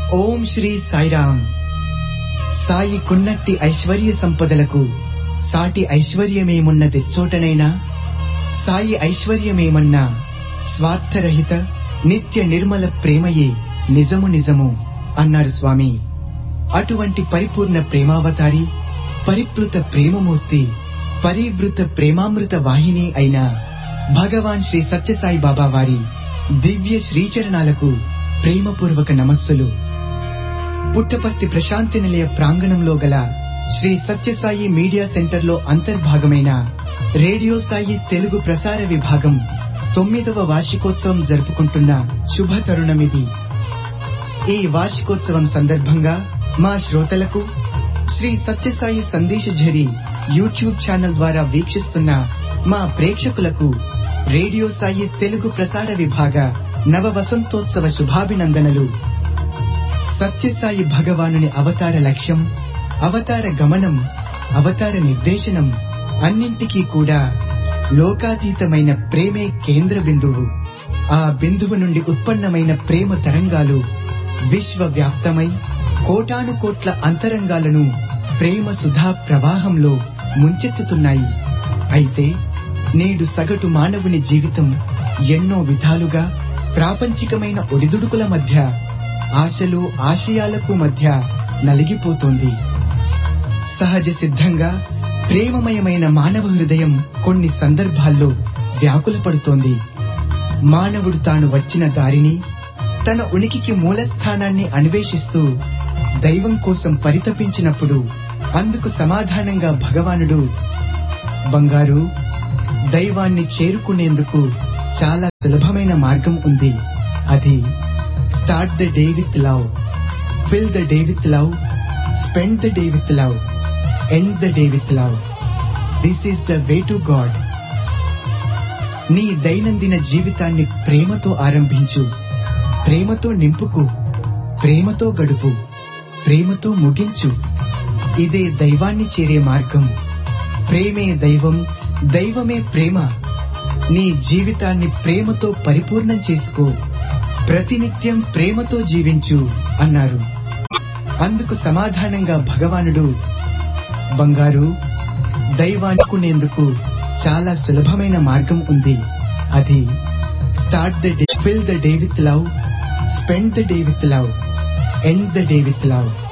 ఓం శ్రీ సాయిరామ్ సాయి కున్నట్టి ఐశ్వర్య సంపదలకు సాటి ఐశ్వర్యమేమున్న తెచ్చోటనైనా సాయి ఐశ్వర్యమేమన్నా స్వార్థరహిత నిత్య నిర్మల ప్రేమయే నిజము నిజము అన్నారు స్వామి అటువంటి పరిపూర్ణ ప్రేమావతారి పరిప్లుత ప్రేమమూర్తి పరివృత ప్రేమామృత వాహిని అయిన భగవాన్ శ్రీ సత్యసాయి బాబా వారి దివ్య శ్రీచరణాలకు ప్రేమపూర్వక నమస్సులు పుట్టపర్తి ప్రశాంతి నిలయ ప్రాంగణంలో గల శ్రీ సత్యసాయి మీడియా సెంటర్ లో అంతర్భాగమైన రేడియో సాయి తెలుగు ప్రసార విభాగం తొమ్మిదవ వార్షికోత్సవం జరుపుకుంటున్న శుభ తరుణమిది ఈ వార్షికోత్సవం సందర్భంగా మా శ్రోతలకు శ్రీ సత్యసాయి సందేశ ఝరి యూట్యూబ్ ఛానల్ ద్వారా వీక్షిస్తున్న మా ప్రేక్షకులకు రేడియో సాయి తెలుగు ప్రసార విభాగ నవ వసంతోత్సవ శుభాభినందనలు సత్యసాయి భగవానుని అవతార లక్ష్యం అవతార గమనం అవతార నిర్దేశనం అన్నింటికీ కూడా లోకాతీతమైన ప్రేమే కేంద్ర బిందువు ఆ బిందువు నుండి ఉత్పన్నమైన ప్రేమ తరంగాలు విశ్వవ్యాప్తమై కోటాను కోట్ల అంతరంగాలను ప్రేమ సుధా ప్రవాహంలో ముంచెత్తుతున్నాయి అయితే నేడు సగటు మానవుని జీవితం ఎన్నో విధాలుగా ప్రాపంచికమైన ఒడిదుడుకుల మధ్య ఆశలు ఆశయాలకు మధ్య నలిగిపోతోంది సహజ సిద్ధంగా ప్రేమమయమైన మానవ హృదయం కొన్ని సందర్భాల్లో వ్యాకులపడుతోంది మానవుడు తాను వచ్చిన దారిని తన ఉనికికి మూలస్థానాన్ని అన్వేషిస్తూ దైవం కోసం పరితపించినప్పుడు అందుకు సమాధానంగా భగవానుడు బంగారు దైవాన్ని చేరుకునేందుకు చాలా సులభమైన మార్గం ఉంది అది start the day with love fill the day with love spend the day with love end the day with love this is the way to God నీ దైనందిన జీవితాన్ని ప్రేమతో ఆరంభించు ప్రేమతో నింపుకు ప్రేమతో గడుపు ప్రేమతో ముగించు ఇదే దైవాన్ని చేరే మార్గం ప్రేమే దైవం దైవమే ప్రేమ నీ జీవితాన్ని ప్రేమతో పరిపూర్ణం చేసుకో ప్రతినిత్యం ప్రేమతో జీవించు అన్నారు అందుకు సమాధానంగా భగవానుడు బంగారు దైవానుకునేందుకు చాలా సులభమైన మార్గం ఉంది అది start the day fill the day with love spend the day with love end the day with love